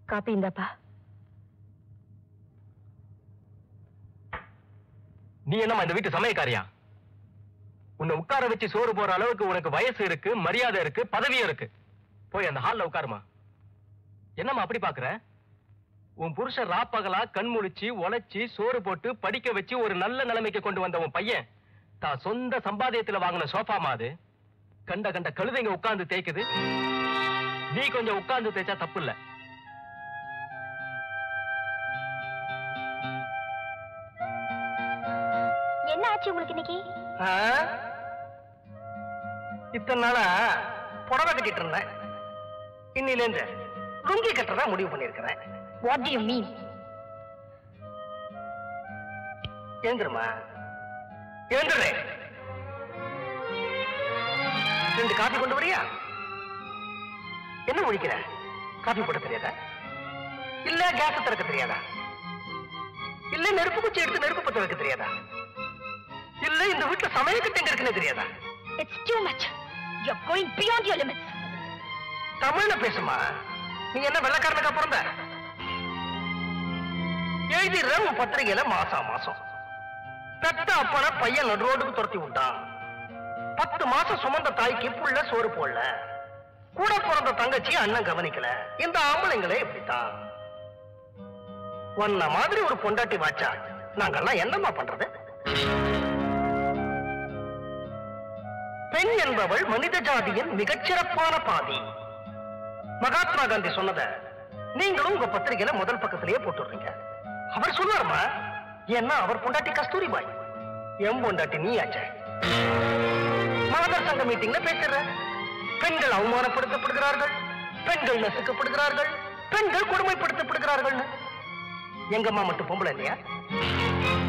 copy இந்தாப்பா நீ என்னம்மா இந்த வீட்டு சமயக்காரியா உன்னை உட்கார வச்சு சோறு போற அளவுக்கு உனக்கு வயசு இருக்கு மரியாதை இருக்கு பதவியும் இருக்கு போய் அந்த ஹால்ல உட்காருமா என்னம்மா அப்படி பாக்குற உன் புருஷன் ராப்பகலா கண் முழிச்சு உழைச்சி சோறு போட்டு படிக்க வச்சு ஒரு நல்ல நிலைமைக்கு கொண்டு வந்த உன் பையன் தான் சொந்த சம்பாதியத்துல வாங்கின சோஃபாமா அது கண்ட கண்ட கழுதைங்க உட்கார்ந்து தேய்க்குது நீ கொஞ்சம் உட்கார்ந்து தேய்ச்சா தப்பு இல்ல என்ன ஆச்சு உங்களுக்கு இன்னைக்கு இத்தனை நாளா புடவை கட்டிட்டு இருந்தேன் இன்னில இருந்து லுங்கி கட்டுறதா முடிவு பண்ணிருக்கிறேன் வாட் டு யூ மீன் எழுந்துருமா எழுந்துரு ரெண்டு காபி கொண்டு வரியா என்ன முடிக்கிற காபி போட தெரியாதா இல்ல கேஸ் திறக்க தெரியாதா இல்ல நெருப்பு குச்சி எடுத்து நெருப்பு பத்த வைக்க தெரியாதா இல்ல இந்த வீட்டுல சமையல் எங்க இருக்குன்னு தெரியாதா it's too much you are going beyond your limits தமிழ்ல பேசுமா நீ என்ன வெள்ளக்காரனுக்கா பிறந்த எழுதிடுற உன் பத்திரிகையில மாசம் மாசம் பெத்த அப்பன பையன் நடு ரோடுக்கு துரத்தி விட்டான் பத்து மாசம் சுமந்த தாய்க்கு புள்ள சோறு போடல கூட பிறந்த தங்கச்சி அண்ணன் கவனிக்கல இந்த ஆம்பளைங்களே இப்படித்தான் உன்ன மாதிரி ஒரு பொண்டாட்டி வாச்சா நாங்கெல்லாம் என்னம்மா பண்றது பெண் என்பவள் மனித ஜாதியின் மிகச்சிறப்பான பாதி மகாத்மா காந்தி சொன்னத நீங்களும் உங்க பத்திரிகையில முதல் பக்கத்திலேயே போட்டுடுறீங்க அவர் சொன்னாருமா ஏன்னா அவர் பொண்டாட்டி கஸ்தூரி பாய் எம் பொண்டாட்டி நீ ஆச்சே மாதர் சங்க மீட்டிங்ல பேசுற பெண்கள் அவமானப்படுத்தப்படுகிறார்கள் பெண்கள் நசுக்கப்படுகிறார்கள் பெண்கள் கொடுமைப்படுத்தப்படுகிறார்கள் எங்கம்மா மட்டும் பொம்பளை இல்லையா